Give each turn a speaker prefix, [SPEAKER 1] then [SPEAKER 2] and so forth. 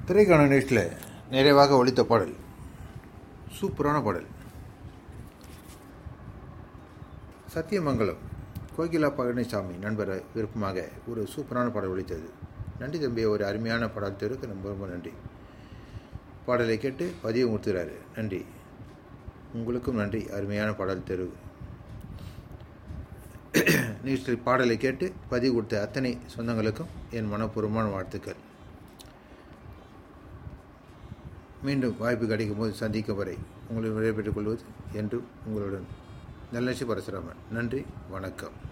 [SPEAKER 1] திரைக்கான நிகழ்ச்சியில் நிறைவாக ஒழித்த பாடல் சூப்பரான பாடல் சத்தியமங்கலம் கோகிலா பழனிசாமி நண்பர் விருப்பமாக ஒரு சூப்பரான பாடல் ஒழித்தது நன்றி தம்பி ஒரு அருமையான பாடல் தெருக்கு ரொம்ப ரொம்ப நன்றி பாடலை கேட்டு பதிவு கொடுத்துறாரு நன்றி உங்களுக்கும் நன்றி அருமையான பாடல் தெரு நிகழ்ச்சியில் பாடலை கேட்டு பதிவு கொடுத்த அத்தனை சொந்தங்களுக்கும் என் மனப்பூர்வமான வாழ்த்துக்கள் மீண்டும் வாய்ப்பு கிடைக்கும் போது சந்திக்கும் வரை உங்களை விடைபெற்றுக் கொள்வது என்றும் உங்களுடன் நல்லசி பரசுராமன் நன்றி வணக்கம்